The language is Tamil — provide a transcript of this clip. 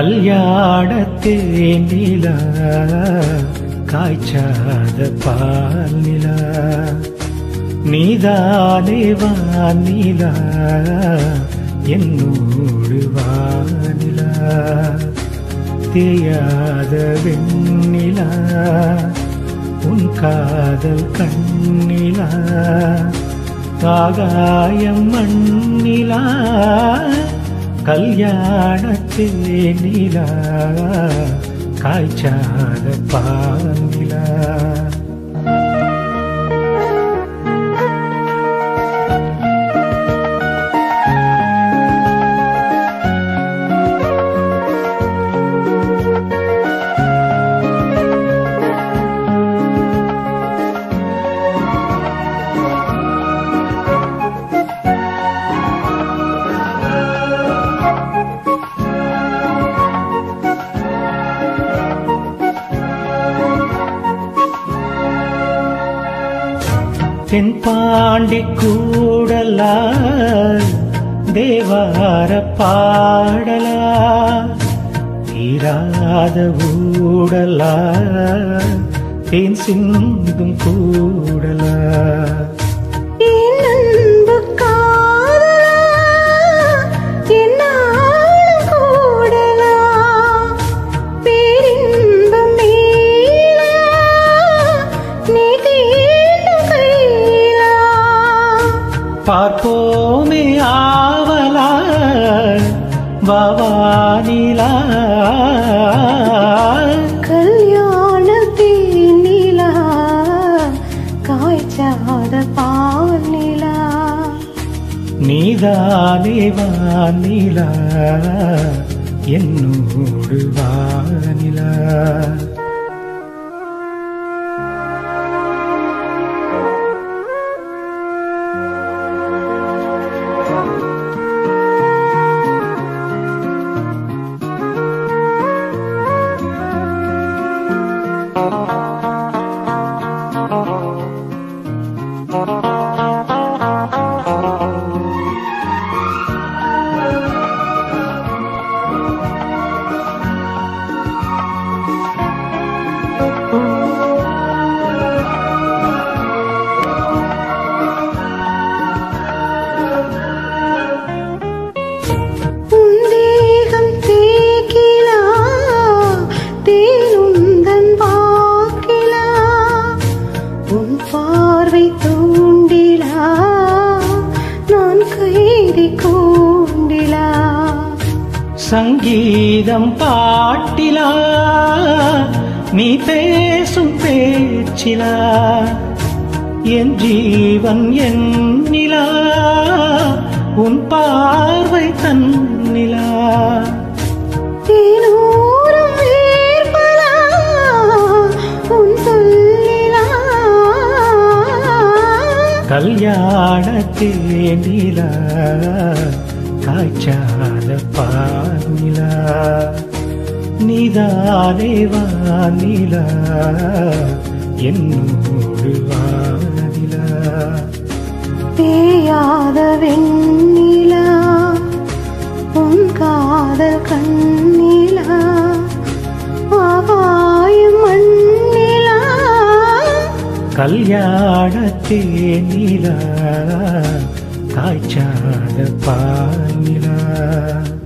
கல்யாணத்தே நிலா காய்ச்சாத பால் நிலா நீதானே வானிலா என்னோடு வானிலா தேயாத வெண்ணிலா உன் காதல் கண்ணிலா ஆகாயம் மண்ணிலா கல்யாணத்தே நிலா காய்ச்சாத பாங்கிலா தென்பாண்டி கூடலா தேவார பாடலா தீராத ஊடலா தேன் சிந்தும் கூடலா என் அன்பு காதலா, என்னாலும் கூடலா, பேரின்பம் மேலா, நீ தீண்டும் கையிலா. பார்ப்போமே ஆவலா பவானிலா கல்யாணத்தின் நிலா, காய்ச்சாத பால் நிலா நீதானே வானிலா என்னோடு வானிலா உன் தேகம் தேக்கிலா, தேனுந்தன் வாக்கிலா. உன் பார்வை தூண்டிலா, நான் கைதி கூண்டிலா. சங்கீதம் பாட்டிலா நீ பேசும் பேச்சிலா என் ஜீவன் என்னிலா உன் பார்வை தன்னிலா தேனூரும் வேர்பலா, உன் சொல்லிலா. கல்யாணத்தே நிலா காய்ச்சாத பானிலா நீதானே வானிலா என்னோடு வானிலா தேயாத வெண்ணிலா உன் காதல் கண்ணிலா ஆகாயம் மண்ணிலா கல்யாணத்தே நிலா காய்ச்சாத பானிலா